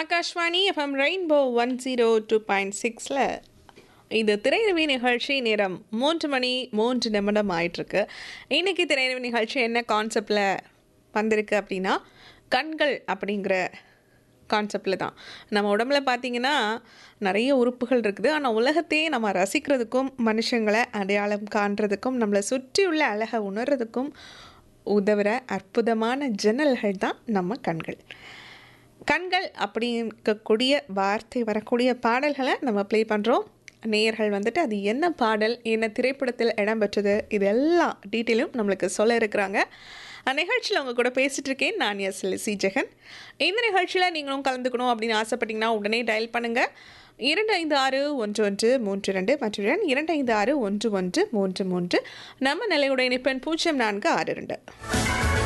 Akashvani FM rainbow one zero two point சிக்ஸில் இது திரையரவி நிகழ்ச்சி நேரம் மூன்று மணி மூன்று நிமிடம் ஆயிட்டிருக்கு இன்னைக்கு திரையரவி நிகழ்ச்சி என்ன கான்செப்டில் வந்திருக்கு அப்படின்னா கண்கள் அப்படிங்கிற கான்செப்டில் தான் நம்ம உடம்புல பார்த்தீங்கன்னா நிறைய உறுப்புகள் இருக்குது ஆனால் உலகத்தையே நம்ம ரசிக்கிறதுக்கும் மனுஷங்களை அடையாளம் காண்றதுக்கும் நம்மளை சுற்றியுள்ள அழகை உணர்றதுக்கும் உதவுற அற்புதமான ஜன்னல்கள் தான் நம்ம கண்கள் கண்கள் அப்படிங்கக்கூடிய வார்த்தை வரக்கூடிய பாடல்களை நம்ம ப்ளே பண்ணுறோம் நேயர்கள் வந்துட்டு அது என்ன பாடல் என்ன திரைப்படத்தில் இடம்பெற்றது இது எல்லா டீட்டெயிலும் நம்மளுக்கு சொல்ல இருக்கிறாங்க நிகழ்ச்சியில் அவங்க கூட பேசிகிட்டு இருக்கேன் நான் எஸ் சி ஜெகன் இந்த நிகழ்ச்சியில் நீங்களும் கலந்துக்கணும் அப்படின்னு ஆசைப்பட்டீங்கன்னா உடனே டயல் பண்ணுங்கள் இரண்டு ஐந்து ஆறு ஒன்று ஒன்று மூன்று ரெண்டு மற்றும் இரண்டு ஐந்து ஆறு ஒன்று ஒன்று மூன்று மூன்று நம்ம நிலையுடைய இணைப்பெண் பூஜ்ஜியம் நான்கு ஆறு ரெண்டு